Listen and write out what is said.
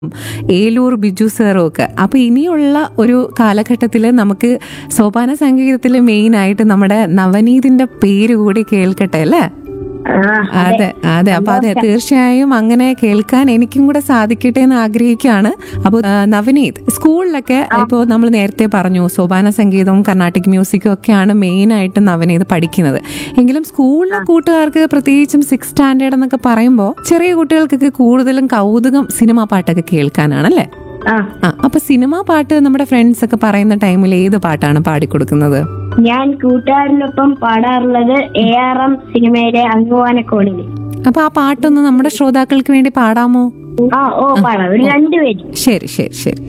ഏലൂർ ബിജു സാറും ഒക്കെ അപ്പൊ ഇനിയുള്ള ഒരു കാലഘട്ടത്തിൽ നമുക്ക് സോപാന സംഗീതത്തിൽ മെയിൻ ആയിട്ട് നമ്മുടെ നവനീതിന്റെ പേര് കൂടി കേൾക്കട്ടെ അല്ലേ ആ, അതെ അതെ അപ്പൊ അതെ തീർച്ചയായും അങ്ങനെ കേൾക്കാൻ എനിക്കും കൂടെ സാധിക്കട്ടെ എന്ന് ആഗ്രഹിക്കുകയാണ് അപ്പോൾ നവനീത് സ്കൂളിലൊക്കെ ഇപ്പോൾ നമ്മൾ നേരത്തെ പറഞ്ഞു സോപാന സംഗീതവും കർണാട്ടിക് മ്യൂസിക്കും ഒക്കെയാണ് മെയിൻ ആയിട്ട് നവനീത് പഠിക്കുന്നത് എങ്കിലും സ്കൂളിലെ കൂട്ടുകാർക്ക് പ്രത്യേകിച്ചും സിക്സ് സ്റ്റാൻഡേർഡ് എന്നൊക്കെ പറയുമ്പോൾ ചെറിയ കുട്ടികൾക്കൊക്കെ കൂടുതലും കൗതുകം സിനിമാ പാട്ടൊക്കെ കേൾക്കാനാണല്ലേ ആ ആ അപ്പൊ സിനിമാ പാട്ട് നമ്മുടെ ഫ്രണ്ട്സ് ഒക്കെ പറയുന്ന ടൈമിൽ ഏത് പാട്ടാണ് പാടിക്കൊടുക്കുന്നത് ഞാൻ കൂട്ടുകാരനൊപ്പം പാടാറുള്ളത് എ ആർ എം സിനിമയിലെ അങ്ങുവാനക്കോണില് അപ്പൊ ആ പാട്ടൊന്ന് നമ്മുടെ ശ്രോതാക്കൾക്ക് വേണ്ടി പാടാമോ ആ ഓ പാടാം ഒരു രണ്ടുപേരും ശരി ശരി ശരി